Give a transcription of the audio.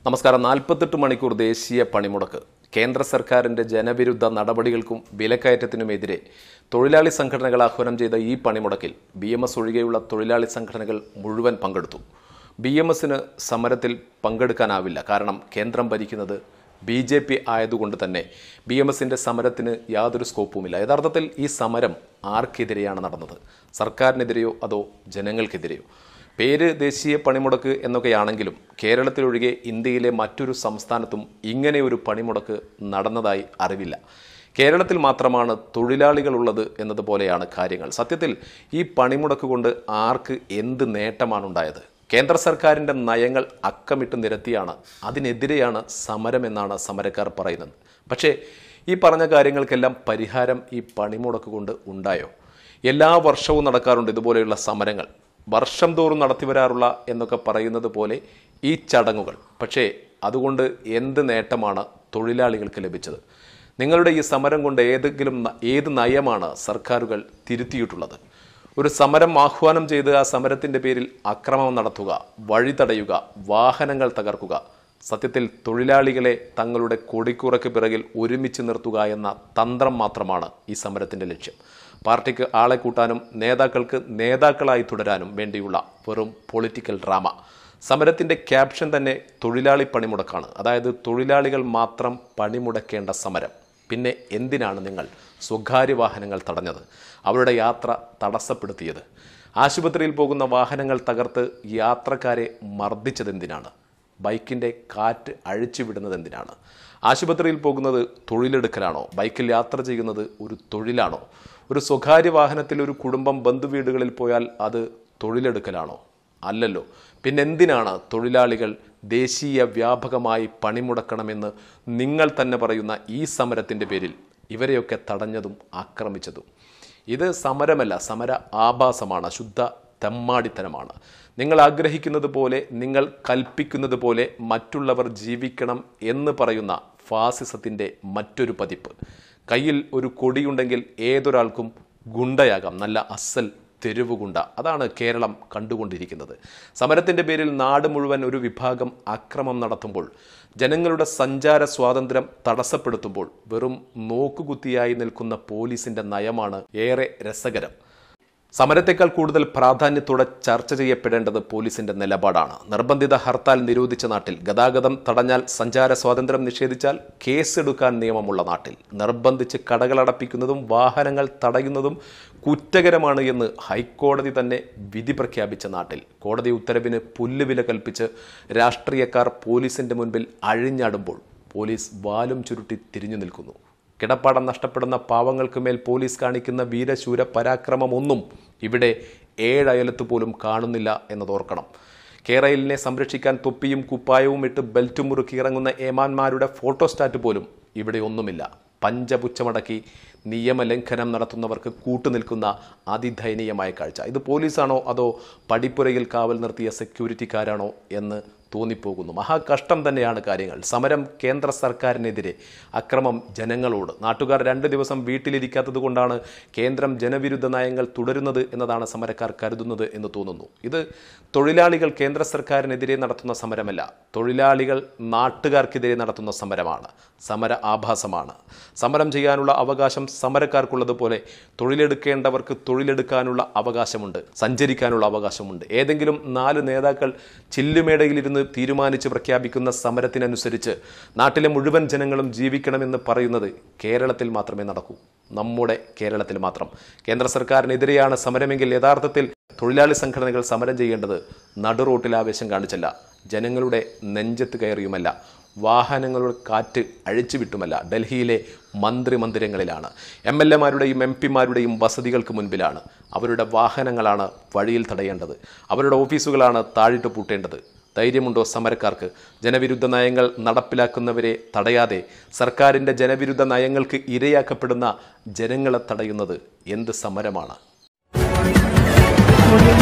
നമസ്കാരം നാൽപ്പത്തെട്ട് മണിക്കൂർ ദേശീയ പണിമുടക്ക് കേന്ദ്ര സർക്കാരിന്റെ ജനവിരുദ്ധ നടപടികൾക്കും വിലക്കയറ്റത്തിനുമെതിരെ തൊഴിലാളി സംഘടനകൾ ആഹ്വാനം ചെയ്ത ഈ പണിമുടക്കിൽ ബി എം എസ് ഒഴികെയുള്ള തൊഴിലാളി സംഘടനകൾ മുഴുവൻ പങ്കെടുത്തു ബി എം എസിന് സമരത്തിൽ പങ്കെടുക്കാനാവില്ല കാരണം കേന്ദ്രം ഭരിക്കുന്നത് ബി ജെ പി ആയതുകൊണ്ട് തന്നെ ബി എം എസിൻ്റെ സമരത്തിന് യാതൊരു സ്കോപ്പുമില്ല യഥാർത്ഥത്തിൽ ഈ സമരം ആർക്കെതിരെയാണ് നടന്നത് സർക്കാരിനെതിരെയോ അതോ ജനങ്ങൾക്കെതിരെയോ പേര് ദേശീയ പണിമുടക്ക് എന്നൊക്കെയാണെങ്കിലും കേരളത്തിലൊഴികെ ഇന്ത്യയിലെ മറ്റൊരു സംസ്ഥാനത്തും ഇങ്ങനെ ഒരു പണിമുടക്ക് നടന്നതായി അറിവില്ല കേരളത്തിൽ മാത്രമാണ് തൊഴിലാളികളുള്ളത് എന്നതുപോലെയാണ് കാര്യങ്ങൾ സത്യത്തിൽ ഈ പണിമുടക്ക് കൊണ്ട് ആർക്ക് എന്ത് നേട്ടമാണ് ഉണ്ടായത് കേന്ദ്ര സർക്കാരിൻ്റെ നയങ്ങൾ അക്കമിട്ട് നിരത്തിയാണ് അതിനെതിരെയാണ് സമരമെന്നാണ് സമരക്കാർ പറയുന്നത് പക്ഷേ ഈ പറഞ്ഞ കാര്യങ്ങൾക്കെല്ലാം പരിഹാരം ഈ പണിമുടക്ക് കൊണ്ട് ഉണ്ടായോ എല്ലാ വർഷവും നടക്കാറുണ്ട് ഇതുപോലെയുള്ള സമരങ്ങൾ വർഷം തോറും നടത്തി വരാറുള്ള എന്നൊക്കെ പറയുന്നത് പോലെ ഈ ചടങ്ങുകൾ പക്ഷേ അതുകൊണ്ട് എന്ത് നേട്ടമാണ് തൊഴിലാളികൾക്ക് ലഭിച്ചത് നിങ്ങളുടെ ഈ സമരം കൊണ്ട് ഏതെങ്കിലും ന- ഏത് നയമാണ് സർക്കാരുകൾ തിരുത്തിയിട്ടുള്ളത് ഒരു സമരം ആഹ്വാനം ചെയ്ത് ആ സമരത്തിന്റെ പേരിൽ അക്രമം നടത്തുക വഴി തടയുക വാഹനങ്ങൾ തകർക്കുക സത്യത്തിൽ തൊഴിലാളികളെ തങ്ങളുടെ കൊടിക്കുറയ്ക്ക് പിറകിൽ ഒരുമിച്ച് നിർത്തുക എന്ന തന്ത്രം മാത്രമാണ് ഈ സമരത്തിന്റെ ലക്ഷ്യം പാർട്ടിക്ക് ആളെ കൂട്ടാനും നേതാക്കൾക്ക് നേതാക്കളായി തുടരാനും വേണ്ടിയുള്ള വെറും പൊളിറ്റിക്കൽ ഡ്രാമ സമരത്തിന്റെ ക്യാപ്ഷൻ തന്നെ തൊഴിലാളി പണിമുടക്കാണ് അതായത് തൊഴിലാളികൾ മാത്രം പണിമുടക്കേണ്ട സമരം പിന്നെ എന്തിനാണ് നിങ്ങൾ സ്വകാര്യ വാഹനങ്ങൾ തടഞ്ഞത് അവരുടെ യാത്ര തടസ്സപ്പെടുത്തിയത് ആശുപത്രിയിൽ പോകുന്ന വാഹനങ്ങൾ തകർത്ത് യാത്രക്കാരെ മർദ്ദിച്ചത് എന്തിനാണ് ബൈക്കിൻ്റെ കാറ്റ് അഴിച്ചുവിടുന്നത് എന്തിനാണ് ആശുപത്രിയിൽ പോകുന്നത് തൊഴിലെടുക്കലാണോ ബൈക്കിൽ യാത്ര ചെയ്യുന്നത് ഒരു തൊഴിലാണോ ഒരു സ്വകാര്യ വാഹനത്തിൽ ഒരു കുടുംബം ബന്ധുവീടുകളിൽ പോയാൽ അത് തൊഴിലെടുക്കലാണോ അല്ലല്ലോ പിന്നെന്തിനാണ് തൊഴിലാളികൾ ദേശീയ വ്യാപകമായി പണിമുടക്കണമെന്ന് നിങ്ങൾ തന്നെ പറയുന്ന ഈ സമരത്തിൻ്റെ പേരിൽ ഇവരെയൊക്കെ തടഞ്ഞതും ആക്രമിച്ചതും ഇത് സമരമല്ല സമര ആഭാസമാണ് ശുദ്ധ തെമ്മാടിത്തനമാണ് നിങ്ങൾ ആഗ്രഹിക്കുന്നത് പോലെ നിങ്ങൾ കൽപ്പിക്കുന്നത് പോലെ മറ്റുള്ളവർ ജീവിക്കണം എന്ന് പറയുന്ന ഫാസിസത്തിൻ്റെ മറ്റൊരു പതിപ്പ് കയ്യിൽ ഒരു കൊടിയുണ്ടെങ്കിൽ ഏതൊരാൾക്കും ഗുണ്ടയാകാം നല്ല അസൽ തെരുവ് ഗുണ്ട അതാണ് കേരളം കണ്ടുകൊണ്ടിരിക്കുന്നത് സമരത്തിൻ്റെ പേരിൽ നാട് മുഴുവൻ ഒരു വിഭാഗം അക്രമം നടത്തുമ്പോൾ ജനങ്ങളുടെ സഞ്ചാര സ്വാതന്ത്ര്യം തടസ്സപ്പെടുത്തുമ്പോൾ വെറും നോക്കുകുത്തിയായി നിൽക്കുന്ന പോലീസിന്റെ നയമാണ് ഏറെ രസകരം സമരത്തെക്കാൾ കൂടുതൽ പ്രാധാന്യത്തോടെ ചർച്ച ചെയ്യപ്പെടേണ്ടത് പോലീസിന്റെ നിലപാടാണ് നിർബന്ധിത ഹർത്താൽ നിരോധിച്ച നാട്ടിൽ ഗതാഗതം തടഞ്ഞാൽ സഞ്ചാര സ്വാതന്ത്ര്യം നിഷേധിച്ചാൽ കേസെടുക്കാൻ നിയമമുള്ള നാട്ടിൽ നിർബന്ധിച്ച് കടകളടപ്പിക്കുന്നതും വാഹനങ്ങൾ തടയുന്നതും കുറ്റകരമാണ് എന്ന് ഹൈക്കോടതി തന്നെ വിധി പ്രഖ്യാപിച്ച നാട്ടിൽ കോടതി ഉത്തരവിന് പുല്ലുവില കൽപ്പിച്ച് രാഷ്ട്രീയക്കാർ പോലീസിന്റെ മുൻപിൽ അഴിഞ്ഞാടുമ്പോൾ പോലീസ് വാലും ചുരുട്ടി തിരിഞ്ഞു നിൽക്കുന്നു കിടപ്പാടം നഷ്ടപ്പെടുന്ന പാവങ്ങൾക്ക് മേൽ പോലീസ് കാണിക്കുന്ന വീരശൂര പരാക്രമമൊന്നും ഇവിടെ ഏഴയലത്ത് പോലും കാണുന്നില്ല എന്നതോർക്കണം കേരളിനെ സംരക്ഷിക്കാൻ തൊപ്പിയും കുപ്പായവും ഇട്ട് ബെൽറ്റും മുറുക്കി ഇറങ്ങുന്ന ഏമാന്മാരുടെ ഫോട്ടോസ്റ്റാറ്റ് പോലും ഇവിടെ ഒന്നുമില്ല പഞ്ചപുച്ഛമടക്കി നിയമലംഘനം നടത്തുന്നവർക്ക് കൂട്ടുനിൽക്കുന്ന അതിദയനീയമായ കാഴ്ച ഇത് പോലീസാണോ അതോ പടിപ്പുരയിൽ കാവൽ നിർത്തിയ സെക്യൂരിറ്റിക്കാരാണോ എന്ന് തോന്നിപ്പോകുന്നു മഹാകഷ്ടം തന്നെയാണ് കാര്യങ്ങൾ സമരം കേന്ദ്ര സർക്കാരിനെതിരെ അക്രമം ജനങ്ങളോട് നാട്ടുകാർ രണ്ട് ദിവസം വീട്ടിലിരിക്കാത്തത് കൊണ്ടാണ് കേന്ദ്രം ജനവിരുദ്ധ നയങ്ങൾ തുടരുന്നത് എന്നതാണ് സമരക്കാർ കരുതുന്നത് എന്ന് തോന്നുന്നു ഇത് തൊഴിലാളികൾ കേന്ദ്ര സർക്കാരിനെതിരെ നടത്തുന്ന സമരമല്ല തൊഴിലാളികൾ നാട്ടുകാർക്കെതിരെ നടത്തുന്ന സമരമാണ് സമര ആഭാസമാണ് സമരം ചെയ്യാനുള്ള അവകാശം സമരക്കാർക്കുള്ളതുപോലെ തൊഴിലെടുക്കേണ്ടവർക്ക് തൊഴിലെടുക്കാനുള്ള അവകാശമുണ്ട് സഞ്ചരിക്കാനുള്ള അവകാശമുണ്ട് ഏതെങ്കിലും നാല് നേതാക്കൾ ചില്ലുമേടയിലിരുന്ന് തീരുമാനിച്ച് പ്രഖ്യാപിക്കുന്ന സമരത്തിനനുസരിച്ച് നാട്ടിലെ മുഴുവൻ ജനങ്ങളും ജീവിക്കണമെന്ന് പറയുന്നത് കേരളത്തിൽ മാത്രമേ നടക്കൂ നമ്മുടെ കേരളത്തിൽ മാത്രം കേന്ദ്ര സർക്കാരിനെതിരെയാണ് സമരമെങ്കിൽ യഥാർത്ഥത്തിൽ തൊഴിലാളി സംഘടനകൾ സമരം ചെയ്യേണ്ടത് നടുറോട്ടിൽ ആവേശം കാണിച്ചല്ല ജനങ്ങളുടെ നെഞ്ചത്ത് കയറിയുമല്ല വാഹനങ്ങളുടെ കാറ്റ് അഴിച്ചുവിട്ടുമല്ല ഡൽഹിയിലെ മന്ത്രി മന്ദിരങ്ങളിലാണ് എം എൽ എമാരുടെയും എം പിമാരുടെയും വസതികൾക്ക് മുൻപിലാണ് അവരുടെ വാഹനങ്ങളാണ് വഴിയിൽ തടയേണ്ടത് അവരുടെ ഓഫീസുകളാണ് താഴിട്ട് പൂട്ടേണ്ടത് ധൈര്യമുണ്ടോ സമരക്കാർക്ക് ജനവിരുദ്ധ നയങ്ങൾ നടപ്പിലാക്കുന്നവരെ തടയാതെ സർക്കാരിൻ്റെ ജനവിരുദ്ധ നയങ്ങൾക്ക് ഇരയാക്കപ്പെടുന്ന ജനങ്ങളെ തടയുന്നത് എന്ത് സമരമാണ്